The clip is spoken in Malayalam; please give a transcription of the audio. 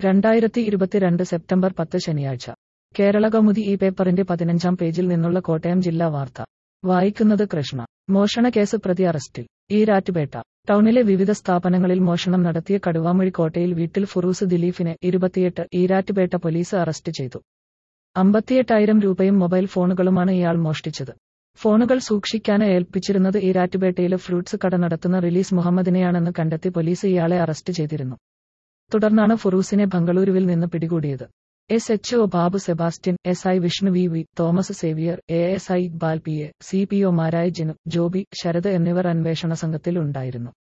രണ്ടായിരത്തി ഇരുപത്തിരണ്ട് സെപ്റ്റംബർ പത്ത് ശനിയാഴ്ച കേരള കൗമുദി ഈ പേപ്പറിന്റെ പതിനഞ്ചാം പേജിൽ നിന്നുള്ള കോട്ടയം ജില്ലാ വാർത്ത വായിക്കുന്നത് കൃഷ്ണ മോഷണ കേസ് പ്രതി അറസ്റ്റിൽ ഈരാറ്റുപേട്ട ടൗണിലെ വിവിധ സ്ഥാപനങ്ങളിൽ മോഷണം നടത്തിയ കടുവാമൊഴി കോട്ടയിൽ വീട്ടിൽ ഫുറൂസ് ദിലീഫിനെ ഇരുപത്തിയെട്ട് ഈരാറ്റുപേട്ട പോലീസ് അറസ്റ്റ് ചെയ്തു അമ്പത്തിയെട്ടായിരം രൂപയും മൊബൈൽ ഫോണുകളുമാണ് ഇയാൾ മോഷ്ടിച്ചത് ഫോണുകൾ സൂക്ഷിക്കാൻ ഏൽപ്പിച്ചിരുന്നത് ഈരാറ്റുപേട്ടയിലെ ഫ്രൂട്ട്സ് കട നടത്തുന്ന റിലീസ് മുഹമ്മദിനെയാണെന്ന് കണ്ടെത്തി പോലീസ് ഇയാളെ അറസ്റ്റ് ചെയ്തിരുന്നു തുടർന്നാണ് ഫുറൂസിനെ ബംഗളൂരുവിൽ നിന്ന് പിടികൂടിയത് S H O Babu Sebastian S I Vishnu V V Thomas Xavier A S I Iqbal P A C P ഒമാരായ ജിനു ജോബി ശരത് എന്നിവർ അന്വേഷണ സംഘത്തിൽ ഉണ്ടായിരുന്നു